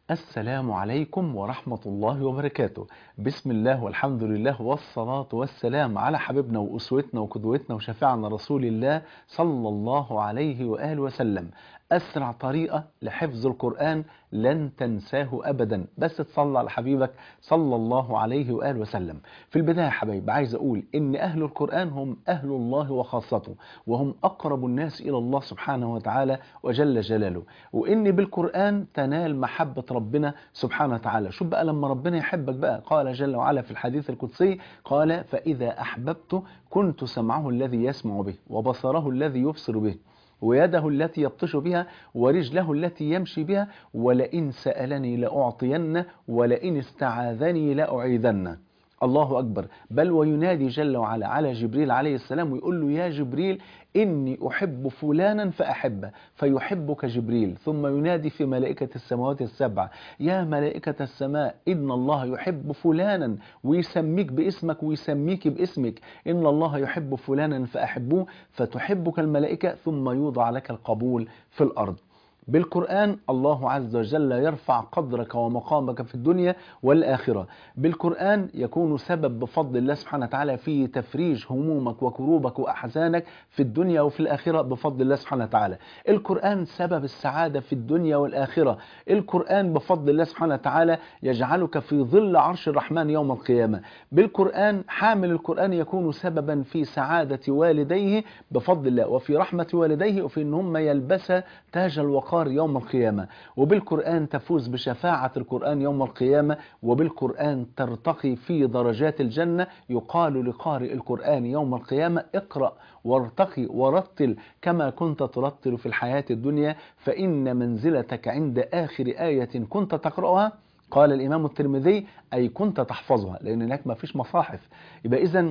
السلام عليكم ورحمة الله وبركاته بسم الله والحمد لله والصلاة والسلام على حبيبنا وأسوتنا وقدوتنا وشفيعنا رسول الله صلى الله عليه وآله وسلم أسرع طريقة لحفظ القرآن لن تنساه أبدا بس تصلى على حبيبك صلى الله عليه وآله وسلم في البداية يا حبايب عايز أقول إن أهل القرآن هم أهل الله وخاصته وهم أقرب الناس إلى الله سبحانه وتعالى وجل جلاله وإن بالقرآن تنال محبة ربنا سبحانه وتعالى شوف بقى لما ربنا يحبك بقى قال جل وعلا في الحديث القدسي قال فإذا أحببت كنت سمعه الذي يسمع به وبصره الذي يبصر به ويده التي يبطش بها ورجله التي يمشي بها ولئن سألني لأعطين ولئن استعاذني لأعيذن الله أكبر بل وينادي جل وعلا على جبريل عليه السلام ويقول له يا جبريل إني أحب فلانا فأحبه فيحبك جبريل ثم ينادي في ملائكة السماوات السبع يا ملائكة السماء إن الله يحب فلانا ويسميك باسمك ويسميك باسمك إن الله يحب فلانا فأحبوه فتحبك الملائكة ثم يوضع لك القبول في الأرض بالقرآن الله عز وجل يرفع قدرك ومقامك في الدنيا والآخرة بالقرآن يكون سبب بفضل الله سبحانه وتعالى في تفريج همومك وكروبك وأحزانك في الدنيا وفي الآخرة بفضل الله سبحانه وتعالى القرآن سبب السعادة في الدنيا والآخرة القرآن بفضل الله سبحانه وتعالى يجعلك في ظل عرش الرحمن يوم القيامة بالقرآن حامل القرآن يكون سببا في سعادة والديه بفضل الله وفي رحمة والديه وفي أن هم يلبس تاج الوقار الوقار يوم القيامة وبالقرآن تفوز بشفاعة القرآن يوم القيامة وبالقرآن ترتقي في درجات الجنة يقال لقارئ القرآن يوم القيامة اقرأ وارتقي ورتل كما كنت ترتل في الحياة الدنيا فإن منزلتك عند آخر آية كنت تقرأها قال الإمام الترمذي أي كنت تحفظها لأن هناك ما فيش مصاحف يبقى إذن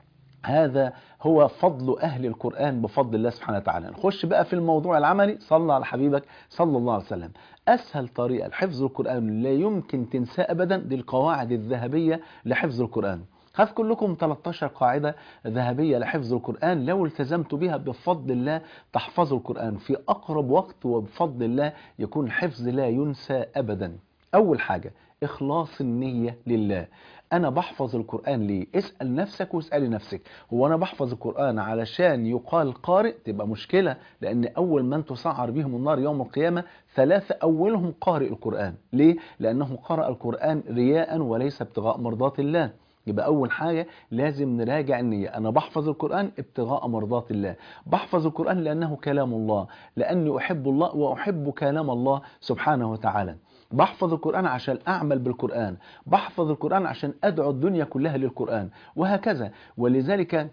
هذا هو فضل أهل القرآن بفضل الله سبحانه وتعالى نخش بقى في الموضوع العملي صلى على حبيبك صلى الله عليه وسلم أسهل طريقة لحفظ القرآن لا يمكن تنساه أبدا دي القواعد الذهبية لحفظ القرآن هذكر لكم 13 قاعدة ذهبية لحفظ القرآن لو التزمت بها بفضل الله تحفظوا القرآن في أقرب وقت وبفضل الله يكون حفظ لا ينسى أبدا أول حاجة إخلاص النية لله أنا بحفظ القرآن ليه اسأل نفسك واسألي نفسك هو أنا بحفظ القرآن علشان يقال قارئ تبقى مشكلة لأن أول من تسعر بهم النار يوم القيامة ثلاثة أولهم قارئ القرآن ليه؟ لأنه قرأ القرآن رياء وليس ابتغاء مرضات الله يبقى أول حاجة لازم نراجع النية أنا بحفظ القرآن ابتغاء مرضات الله بحفظ القرآن لأنه كلام الله لأني أحب الله وأحب كلام الله سبحانه وتعالى بحفظ القرآن عشان أعمل بالقرآن بحفظ القرآن عشان أدعو الدنيا كلها للقرآن وهكذا ولذلك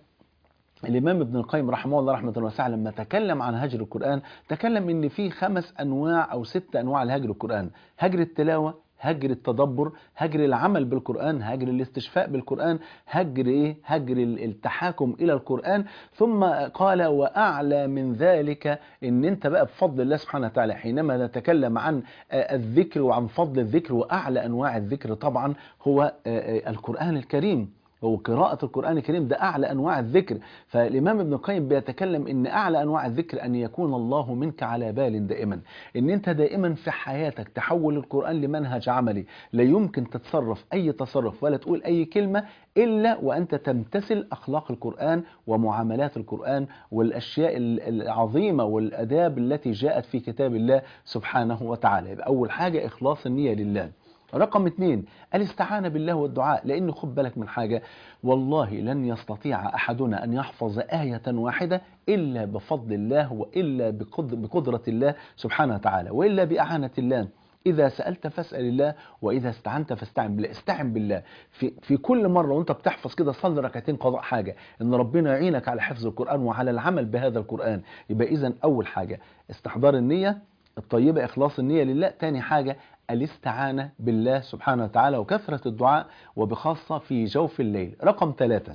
الإمام ابن القيم رحمه الله رحمة واسعة لما تكلم عن هجر القرآن تكلم إن في خمس أنواع أو ست أنواع لهجر القرآن هجر التلاوة هجر التدبر هجر العمل بالقرآن هجر الاستشفاء بالقرآن هجر إيه؟ هجر التحاكم إلى القرآن ثم قال وأعلى من ذلك إن أنت بقى بفضل الله سبحانه وتعالى حينما نتكلم عن الذكر وعن فضل الذكر وأعلى أنواع الذكر طبعا هو القرآن الكريم وقراءة القرآن الكريم ده أعلى أنواع الذكر فالإمام ابن القيم بيتكلم إن أعلى أنواع الذكر أن يكون الله منك على بال دائما إن أنت دائما في حياتك تحول القرآن لمنهج عملي لا يمكن تتصرف أي تصرف ولا تقول أي كلمة إلا وأنت تمتثل أخلاق القرآن ومعاملات القرآن والأشياء العظيمة والأداب التي جاءت في كتاب الله سبحانه وتعالى أول حاجة إخلاص النية لله رقم اثنين الاستعانة بالله والدعاء لأن خد بالك من حاجة والله لن يستطيع أحدنا أن يحفظ آية واحدة إلا بفضل الله وإلا بقدرة الله سبحانه وتعالى وإلا بأعانة الله إذا سألت فاسأل الله وإذا استعنت فاستعن بالله استعن بالله في, في كل مرة وانت بتحفظ كده صلي ركعتين قضاء حاجة إن ربنا يعينك على حفظ القرآن وعلى العمل بهذا القرآن يبقى إذا أول حاجة استحضار النية الطيبة إخلاص النية لله تاني حاجة الاستعانة بالله سبحانه وتعالى وكثرة الدعاء وبخاصة في جوف الليل رقم ثلاثة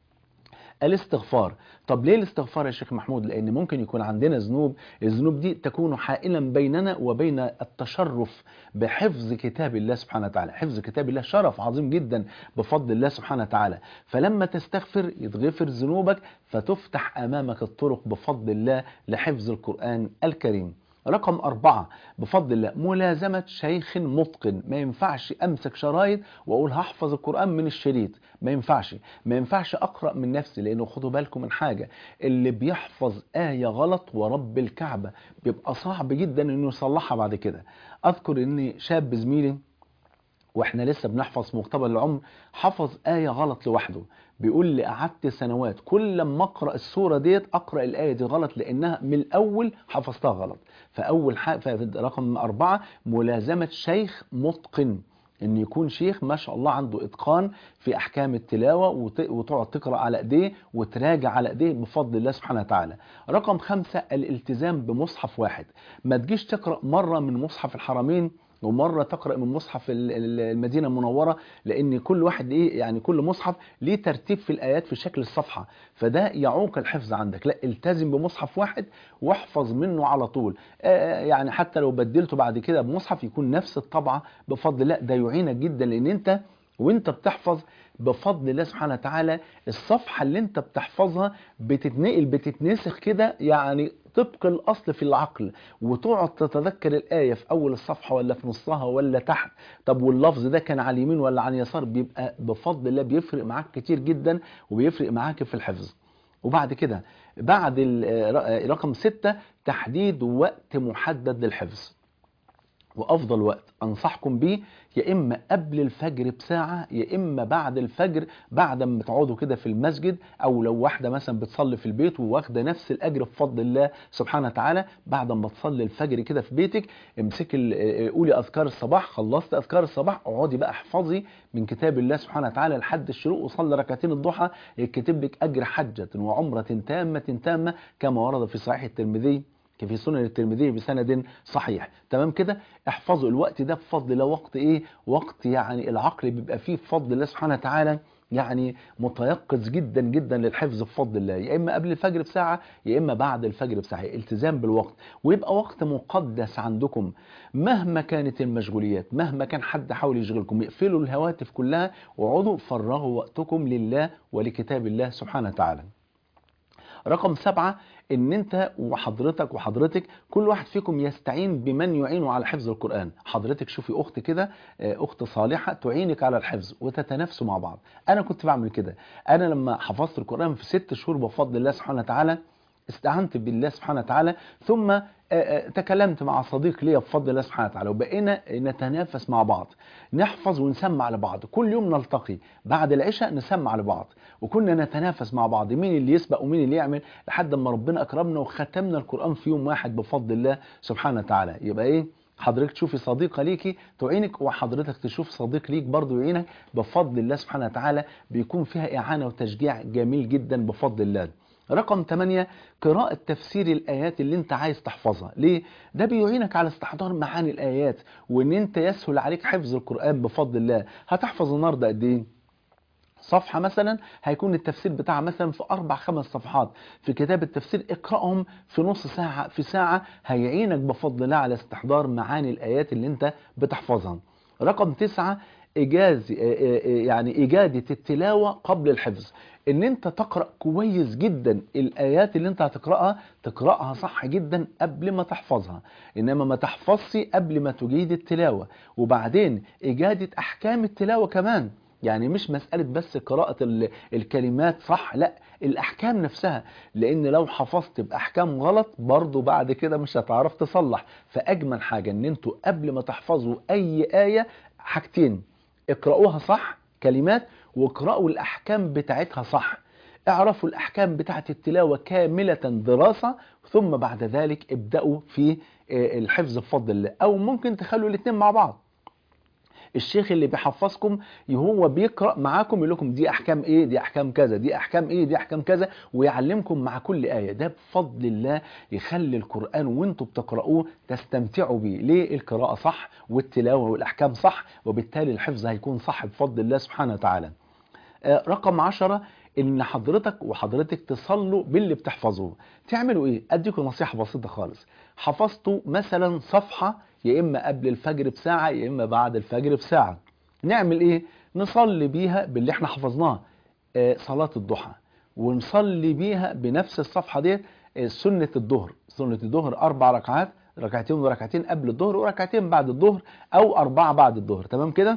الاستغفار طب ليه الاستغفار يا شيخ محمود لان ممكن يكون عندنا ذنوب الذنوب دي تكون حائلا بيننا وبين التشرف بحفظ كتاب الله سبحانه وتعالى حفظ كتاب الله شرف عظيم جدا بفضل الله سبحانه وتعالى فلما تستغفر يتغفر ذنوبك فتفتح امامك الطرق بفضل الله لحفظ القرآن الكريم رقم أربعة بفضل الله ملازمة شيخ متقن ما ينفعش أمسك شرايط وأقول هحفظ القرآن من الشريط ما ينفعش ما ينفعش أقرأ من نفسي لأنه خدوا بالكم من حاجة اللي بيحفظ آية غلط ورب الكعبة بيبقى صعب جدا إنه يصلحها بعد كده أذكر إن شاب زميلي واحنا لسه بنحفظ مقتبل العمر حفظ آية غلط لوحده بيقول لي قعدت سنوات كل لما اقرا السوره ديت اقرا الايه دي غلط لانها من الاول حفظتها غلط فاول حاجه رقم أربعة ملازمه شيخ متقن ان يكون شيخ ما شاء الله عنده اتقان في احكام التلاوه وتقعد تقرا على ايديه وتراجع على ايديه بفضل الله سبحانه وتعالى. رقم خمسة الالتزام بمصحف واحد، ما تجيش تقرا مره من مصحف الحرمين ومره تقرا من مصحف المدينه المنوره لان كل واحد ايه يعني كل مصحف ليه ترتيب في الايات في شكل الصفحه فده يعوق الحفظ عندك لا التزم بمصحف واحد واحفظ منه على طول يعني حتى لو بدلته بعد كده بمصحف يكون نفس الطبعه بفضل الله ده يعينك جدا لان انت وانت بتحفظ بفضل الله سبحانه وتعالى الصفحة اللي انت بتحفظها بتتنقل بتتنسخ كده يعني طبق الأصل في العقل وتقعد تتذكر الآية في أول الصفحة ولا في نصها ولا تحت طب واللفظ ده كان على اليمين ولا على اليسار بيبقى بفضل الله بيفرق معاك كتير جدا وبيفرق معاك في الحفظ وبعد كده بعد رقم ستة تحديد وقت محدد للحفظ وافضل وقت انصحكم بيه يا اما قبل الفجر بساعه يا اما بعد الفجر بعد ما تقعدوا كده في المسجد او لو واحده مثلا بتصلي في البيت وواخده نفس الاجر بفضل الله سبحانه وتعالى بعد ما تصلي الفجر كده في بيتك امسكي قولي اذكار الصباح خلصت اذكار الصباح اقعدي بقى احفظي من كتاب الله سبحانه وتعالى لحد الشروق وصلي ركعتين الضحى يكتب لك اجر حجه وعمره تامه تامه كما ورد في صحيح الترمذي في سنن الترمذي بسند صحيح تمام كده احفظوا الوقت ده بفضل الله وقت ايه وقت يعني العقل بيبقى فيه بفضل الله سبحانه وتعالى يعني متيقظ جدا جدا للحفظ بفضل الله يا اما قبل الفجر بساعه يا اما بعد الفجر بساعه التزام بالوقت ويبقى وقت مقدس عندكم مهما كانت المشغوليات مهما كان حد حاول يشغلكم اقفلوا الهواتف كلها واقعدوا فرغوا وقتكم لله ولكتاب الله سبحانه وتعالى رقم سبعة ان انت وحضرتك وحضرتك كل واحد فيكم يستعين بمن يعينه على حفظ القرآن حضرتك شوفي اخت كده اخت صالحة تعينك على الحفظ وتتنافسوا مع بعض انا كنت بعمل كده انا لما حفظت القرآن في ست شهور بفضل الله سبحانه وتعالى استعنت بالله سبحانه وتعالى ثم تكلمت مع صديق لي بفضل الله سبحانه وتعالى وبقينا نتنافس مع بعض نحفظ ونسمع لبعض كل يوم نلتقي بعد العشاء نسمع لبعض وكنا نتنافس مع بعض مين اللي يسبق ومين اللي يعمل لحد ما ربنا اكرمنا وختمنا القرآن في يوم واحد بفضل الله سبحانه وتعالى يبقى ايه حضرتك تشوفي صديقه ليكي تعينك وحضرتك تشوف صديق ليك برضه يعينك بفضل الله سبحانه وتعالى بيكون فيها اعانه وتشجيع جميل جدا بفضل الله رقم 8 قراءة تفسير الآيات اللي انت عايز تحفظها ليه؟ ده بيعينك على استحضار معاني الآيات وان انت يسهل عليك حفظ القرآن بفضل الله هتحفظ النهاردة قد ايه؟ صفحة مثلا هيكون التفسير بتاعها مثلا في أربع خمس صفحات في كتاب التفسير اقرأهم في نص ساعة في ساعة هيعينك بفضل الله على استحضار معاني الآيات اللي انت بتحفظها رقم تسعة إجاز يعني إجادة التلاوة قبل الحفظ ان انت تقرأ كويس جدا الآيات اللي انت هتقرأها تقرأها صح جدا قبل ما تحفظها انما ما تحفظش قبل ما تجيد التلاوة وبعدين إجادة أحكام التلاوة كمان يعني مش مسألة بس قراءة الكلمات صح لا الأحكام نفسها لأن لو حفظت بأحكام غلط برضو بعد كده مش هتعرف تصلح فأجمل حاجة أن انتوا قبل ما تحفظوا أي آية حاجتين اقرأوها صح كلمات واقرأوا الأحكام بتاعتها صح اعرفوا الأحكام بتاعت التلاوة كاملة دراسة ثم بعد ذلك ابدأوا في الحفظ بفضل الله أو ممكن تخلوا الاثنين مع بعض الشيخ اللي بيحفظكم هو بيقرأ معاكم يقول لكم دي أحكام إيه دي أحكام كذا دي أحكام إيه دي أحكام كذا ويعلمكم مع كل آية ده بفضل الله يخلي القرآن وانتوا بتقرأوه تستمتعوا بيه ليه القراءة صح والتلاوة والأحكام صح وبالتالي الحفظ هيكون صح بفضل الله سبحانه وتعالى رقم عشرة ان حضرتك وحضرتك تصلوا باللي بتحفظوه تعملوا ايه اديكم نصيحة بسيطة خالص حفظتوا مثلا صفحة يا اما قبل الفجر بساعة يا اما بعد الفجر بساعة نعمل ايه نصلي بيها باللي احنا حفظناه آه صلاة الضحى ونصلي بيها بنفس الصفحة ديت آه سنة الظهر سنة الظهر اربع ركعات ركعتين وركعتين قبل الظهر وركعتين بعد الظهر او اربعه بعد الظهر تمام كده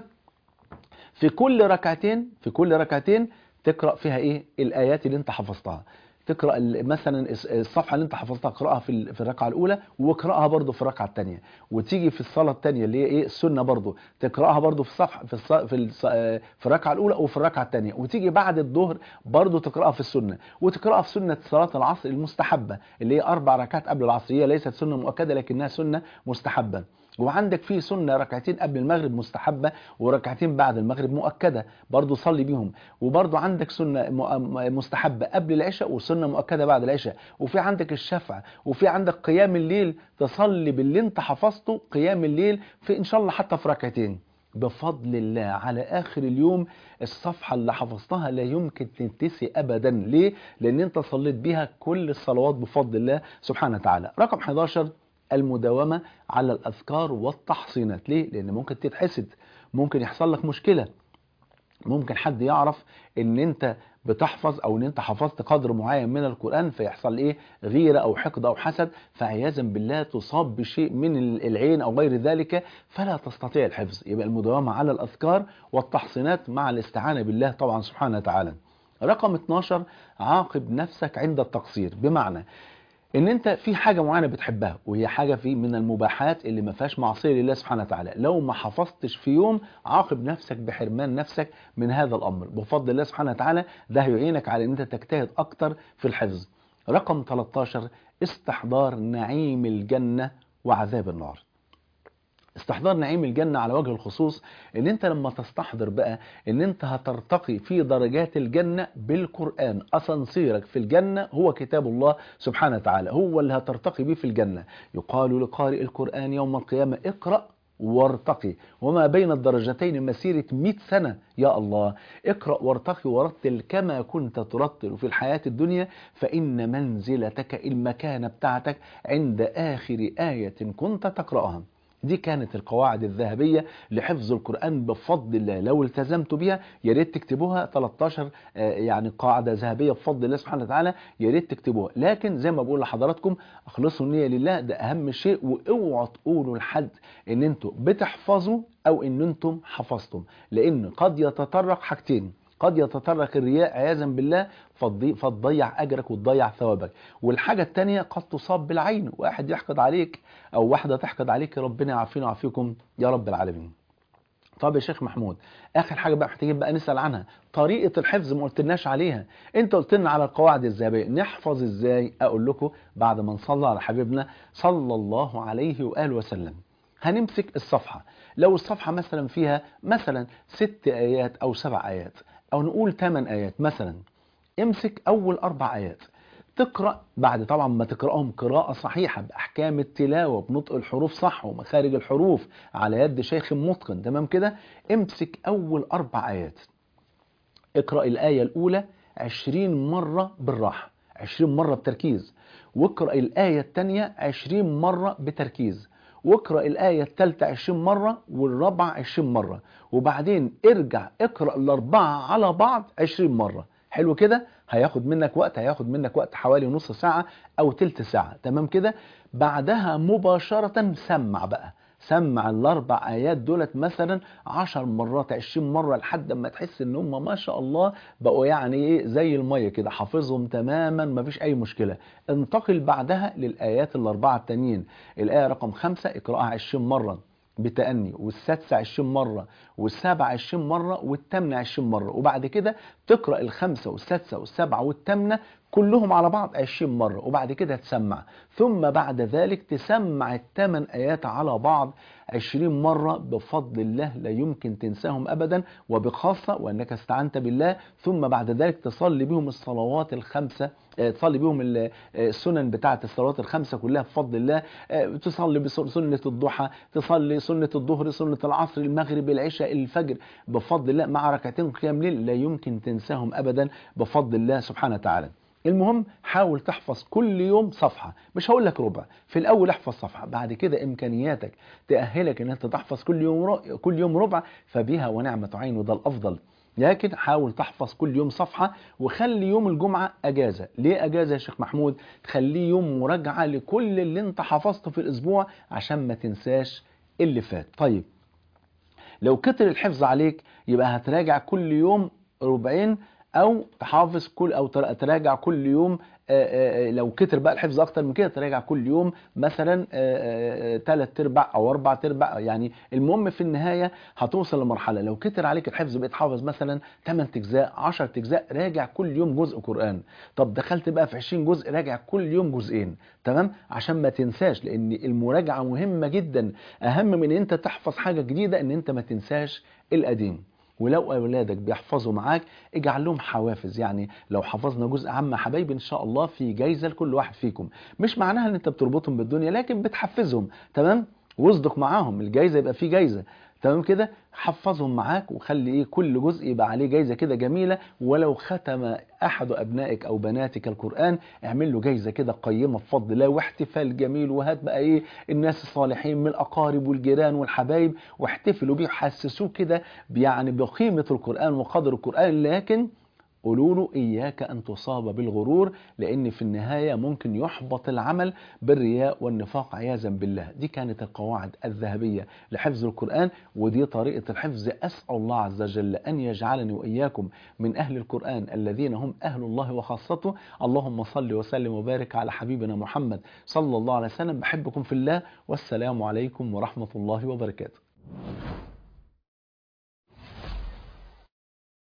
في كل ركعتين في كل ركعتين تقرا فيها ايه الايات اللي انت حفظتها تقرا ال- مثلا الس- الصفحه اللي انت حفظتها اقراها في ال- في الركعه الاولى واقراها برضو في الركعه الثانيه وتيجي في الصلاه الثانيه اللي هي ايه السنه برضو تقراها برضو في الصفحه في الص... في, الص... آه، في الركعه الاولى وفي الركعه الثانيه وتيجي بعد الظهر برضو تقراها في السنه وتقراها في سنه صلاه العصر المستحبه اللي هي اربع ركعات قبل العصر هي ليست سنه مؤكده لكنها سنه مستحبه وعندك في سنة ركعتين قبل المغرب مستحبة وركعتين بعد المغرب مؤكدة برضو صلي بيهم وبرضو عندك سنة مؤ- مستحبة قبل العشاء وسنة مؤكدة بعد العشاء وفي عندك الشفع وفي عندك قيام الليل تصلي باللي انت حفظته قيام الليل في ان شاء الله حتى في ركعتين بفضل الله على آخر اليوم الصفحة اللي حفظتها لا يمكن تنتسي أبدا ليه؟ لأن أنت صليت بيها كل الصلوات بفضل الله سبحانه وتعالى رقم 11 المداومة على الأذكار والتحصينات ليه؟ لأن ممكن تتحسد ممكن يحصل لك مشكلة ممكن حد يعرف ان انت بتحفظ او ان انت حفظت قدر معين من القرآن فيحصل ايه غيرة او حقد او حسد فعياذا بالله تصاب بشيء من العين او غير ذلك فلا تستطيع الحفظ يبقى المداومة على الاذكار والتحصينات مع الاستعانة بالله طبعا سبحانه وتعالى رقم 12 عاقب نفسك عند التقصير بمعنى ان انت في حاجه معينه بتحبها وهي حاجه في من المباحات اللي ما فيهاش معصيه لله سبحانه وتعالى لو ما حفظتش في يوم عاقب نفسك بحرمان نفسك من هذا الامر بفضل الله سبحانه وتعالى ده هيعينك على ان انت تجتهد اكتر في الحفظ رقم 13 استحضار نعيم الجنه وعذاب النار استحضار نعيم الجنة على وجه الخصوص ان انت لما تستحضر بقى ان انت هترتقي في درجات الجنة بالقرآن اسانسيرك في الجنة هو كتاب الله سبحانه وتعالى هو اللي هترتقي بيه في الجنة يقال لقارئ القرآن يوم القيامة اقرأ وارتقي وما بين الدرجتين مسيرة 100 سنة يا الله اقرأ وارتقي ورتل كما كنت ترتل في الحياة الدنيا فإن منزلتك المكانة بتاعتك عند آخر آية كنت تقرأها دي كانت القواعد الذهبية لحفظ القرآن بفضل الله لو التزمتوا بيها يا ريت تكتبوها 13 آه، يعني قاعدة ذهبية بفضل الله سبحانه وتعالى يا ريت تكتبوها لكن زي ما بقول لحضراتكم اخلصوا النية لله ده أهم شيء واوعوا تقولوا لحد ان انتوا بتحفظوا او ان انتم حفظتم لان قد يتطرق حاجتين قد يتطرق الرياء عياذا بالله فتضي- فتضيع اجرك وتضيع ثوابك والحاجه الثانيه قد تصاب بالعين واحد يحقد عليك او واحده تحقد عليك ربنا يعافينا ويعافيكم يا رب العالمين طب يا شيخ محمود اخر حاجه بقى محتاجين بقى نسال عنها طريقه الحفظ ما قلتلناش عليها انت قلت لنا على القواعد الذهبيه نحفظ ازاي اقول لكم بعد ما نصلي على حبيبنا صلى الله عليه واله وسلم هنمسك الصفحه لو الصفحه مثلا فيها مثلا ست ايات او سبع ايات او نقول ثمان ايات مثلا امسك اول اربع ايات تقرا بعد طبعا ما تقراهم قراءه صحيحه باحكام التلاوه بنطق الحروف صح ومخارج الحروف على يد شيخ متقن تمام كده امسك اول اربع ايات اقرا الايه الاولى 20 مره بالراحه 20 مره بتركيز واقرا الايه الثانيه 20 مره بتركيز واقرا الايه الثالثه 20 مره والرابعه 20 مره وبعدين ارجع اقرا الاربعه على بعض 20 مره حلو كده هياخد منك وقت هياخد منك وقت حوالي نص ساعه او تلت ساعه تمام كده بعدها مباشره سمع بقى سمع الاربع ايات دولت مثلا عشر مرات عشرين مرة لحد ما تحس ان هم ما شاء الله بقوا يعني ايه زي المية كده حافظهم تماما ما فيش اي مشكلة انتقل بعدها للايات الاربعة التانيين الاية رقم خمسة اقرأها عشرين مرة بتأني والسادسة عشرين مرة والسابعة عشرين مرة والتامنة عشرين مرة وبعد كده تقرأ الخمسة والسادسة والسابعة والتامنة كلهم على بعض عشرين مرة وبعد كده تسمع ثم بعد ذلك تسمع الثمان آيات على بعض عشرين مرة بفضل الله لا يمكن تنساهم أبدا وبخاصة وأنك استعنت بالله ثم بعد ذلك تصلي بهم الصلوات الخمسة آه، تصلي بهم ال- آه، السنن بتاعة الصلوات الخمسة كلها بفضل الله آه، تصلي بسنة الضحى تصلي سنة الظهر سنة العصر المغرب العشاء الفجر بفضل الله مع ركعتين قيام ليل لا يمكن تنساهم أبدا بفضل الله سبحانه وتعالى المهم حاول تحفظ كل يوم صفحة مش هقول لك ربع في الأول احفظ صفحة بعد كده إمكانياتك تأهلك إن أنت تحفظ كل يوم ر... كل يوم ربع فبها ونعمة عين وده الأفضل لكن حاول تحفظ كل يوم صفحة وخلي يوم الجمعة أجازة ليه أجازة يا شيخ محمود خليه يوم مراجعة لكل اللي انت حفظته في الأسبوع عشان ما تنساش اللي فات طيب لو كتر الحفظ عليك يبقى هتراجع كل يوم ربعين او تحافظ كل او تراجع كل يوم آآ آآ لو كتر بقى الحفظ اكتر من كده تراجع كل يوم مثلا ثلاث ارباع او اربع ارباع يعني المهم في النهايه هتوصل لمرحله لو كتر عليك الحفظ بقيت حافظ مثلا 8 اجزاء 10 اجزاء راجع كل يوم جزء قران طب دخلت بقى في 20 جزء راجع كل يوم جزئين تمام عشان ما تنساش لان المراجعه مهمه جدا اهم من ان انت تحفظ حاجه جديده ان انت ما تنساش القديم ولو اولادك بيحفظوا معاك اجعل لهم حوافز يعني لو حفظنا جزء عام يا حبايبي ان شاء الله في جايزه لكل واحد فيكم مش معناها ان انت بتربطهم بالدنيا لكن بتحفزهم تمام واصدق معاهم الجايزه يبقى في جايزه تمام كده حفظهم معاك وخلي ايه كل جزء يبقى عليه جايزه كده جميله ولو ختم احد ابنائك او بناتك القران اعمل له جايزه كده قيمه بفضل الله واحتفال جميل وهات بقى ايه الناس الصالحين من الاقارب والجيران والحبايب واحتفلوا بيه وحسسوه كده يعني بقيمه القران وقدر القران لكن قولوا له إياك أن تصاب بالغرور لأن في النهاية ممكن يحبط العمل بالرياء والنفاق عياذا بالله دي كانت القواعد الذهبية لحفظ القرآن ودي طريقة الحفظ أسأل الله عز وجل أن يجعلني وإياكم من أهل القرآن الذين هم أهل الله وخاصته اللهم صل وسلم وبارك على حبيبنا محمد صلى الله عليه وسلم بحبكم في الله والسلام عليكم ورحمة الله وبركاته